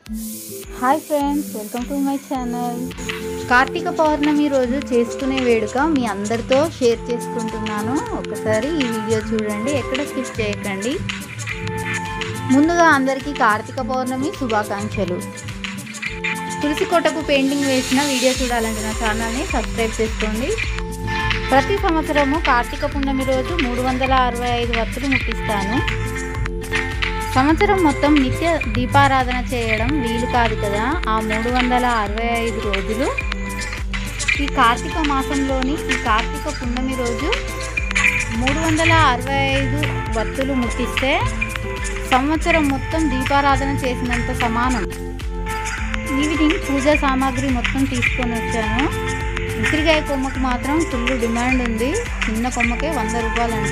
hi friends welcome to my channel Karthika Pournami రోజు చేసుకునే వేడుక మీ అందరితో షేర్ చేసుకుంటున్నాను ఒకసారి ఈ వీడియో చూడండి ఎక్కడ స్కిప్ చేయకండి ముందుగా అందరికీ కార్తీక పౌర్ణమి శుభాకాంక్షలు తులసి కోటకు పెయింటింగ్ వేసిన వీడియో చూడాలంటే నా ఛానల్ని సబ్స్క్రైబ్ చేసుకోండి ప్రతి సంవత్సరము కార్తీక పున్నమి రోజు మూడు వందల అరవై ఐదు వత్తులు ముట్టిస్తాను సంవత్సరం మొత్తం నిత్య దీపారాధన చేయడం వీలు కాదు కదా ఆ మూడు వందల అరవై ఐదు రోజులు ఈ కార్తీక మాసంలోని ఈ కార్తీక పున్నమి రోజు మూడు వందల అరవై ఐదు వత్తులు ముట్టిస్తే సంవత్సరం మొత్తం దీపారాధన చేసినంత సమానం ఈవినింగ్ పూజా సామాగ్రి మొత్తం తీసుకొని వచ్చాను ఉసిరికాయ కొమ్మకు మాత్రం ఫుల్ డిమాండ్ ఉంది చిన్న కొమ్మకే వంద రూపాయలంట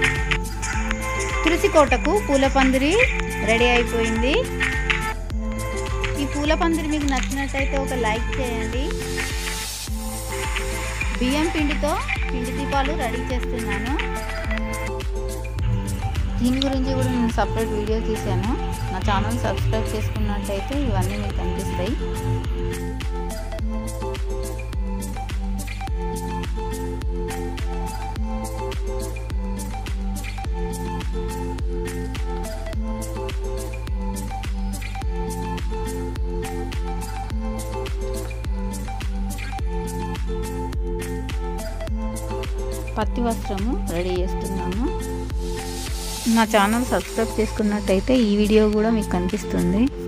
తులసి కోటకు పూల పందిరి రెడీ అయిపోయింది ఈ పూల పందిరి మీకు నచ్చినట్టయితే ఒక లైక్ చేయండి బియ్యం పిండితో పిండి దీపాలు రెడీ చేస్తున్నాను దీని గురించి కూడా నేను సపరేట్ వీడియో తీశాను నా ఛానల్ సబ్స్క్రైబ్ చేసుకున్నట్టయితే ఇవన్నీ మీకు కనిపిస్తాయి పత్తి వస్త్రము రెడీ చేస్తున్నాము నా ఛానల్ సబ్స్క్రైబ్ చేసుకున్నట్టయితే ఈ వీడియో కూడా మీకు కనిపిస్తుంది